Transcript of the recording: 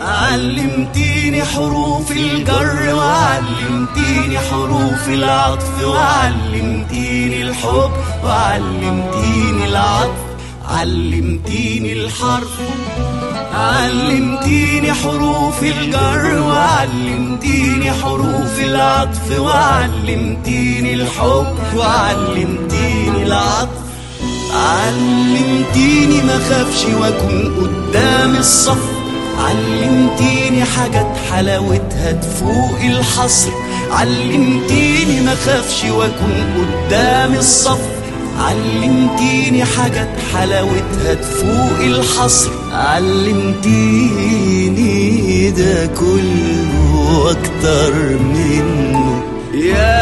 علمتيني حروف الجر وعلمتيني حروف العطف وعلمتيني الحب وعلمتيني العطف علمتيني الحرف علمتيني حروف الجر وعلمتيني حروف العطف وعلمتيني الحب وعلمتيني العطف علمتيني ما خافش واكون قدام الصف علمتيني حاجات حلاوتها تفوق الحصر علمتيني ما خافش واكون قدام الصف علمتيني حاجات حلاوتها تفوق الحصر علمتيني ده كله واكتر منه يا